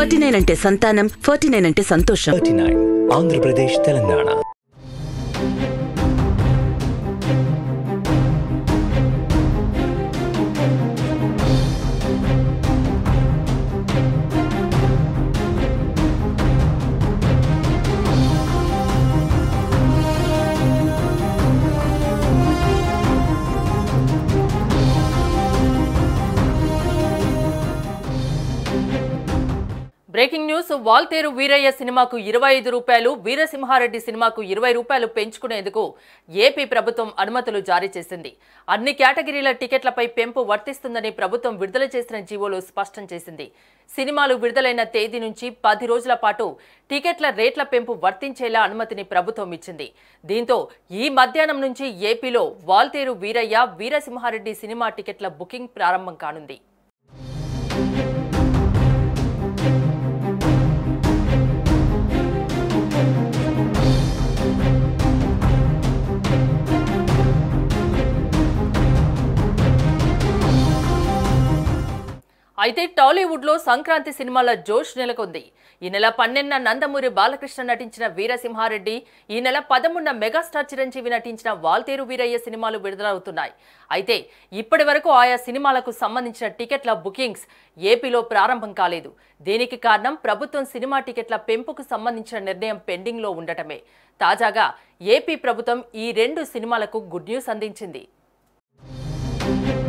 forty nine అంటే సంతానం forty nine అంటే సంతోషం thirty nine Andhra Pradesh Telangana breaking news Waltair Veeraiah సినిమాకు ఇరవై ఐదు రూపాయలు వీరసింహారెడ్డి సినిమాకు ఇరవై రూపాయలు పెంచుకునేందుకు ఏపీ ప్రభుత్వం అనుమతులు జారీ చేసింది అన్ని కేటగిరీల టికెట్లపై పెంపు వర్తిస్తుందని ప్రభుత్వం విడుదల చేసిన జీవోలో స్పష్టం చేసింది సినిమాలు విడుదలైన తేదీ నుంచి పది రోజుల పాటు టికెట్ల రేట్ల పెంపు వర్తించేలా అనుమతిని ప్రభుత్వం ఇచ్చింది దీంతో ఈ మధ్యాహ్నం నుంచి ఏపీలో వాల్తేరు వీరయ్య వీరసింహారెడ్డి సినిమా టికెట్ల బుకింగ్ ప్రారంభం కానుంది అయితే టాలీవుడ్ లో సంక్రాంతి సినిమాల జోష్ నెలకొంది ఈ నెల పన్నెండున నందమూరి బాలకృష్ణ నటించిన వీరసింహారెడ్డి ఈ నెల పదమూడున మెగాస్టార్ చిరంజీవి నటించిన వాల్తేరు వీరయ్య సినిమాలు విడుదలవుతున్నాయి అయితే ఇప్పటి వరకు ఆయా సినిమాలకు సంబంధించిన టికెట్ల బుకింగ్స్ ఏపీలో ప్రారంభం కాలేదు దీనికి కారణం ప్రభుత్వం సినిమా టికెట్ల పెంపుకు సంబంధించిన నిర్ణయం పెండింగ్ లో ఉండటమే తాజాగా ఏపీ ప్రభుత్వం ఈ రెండు సినిమాలకు గుడ్ న్యూస్ అందించింది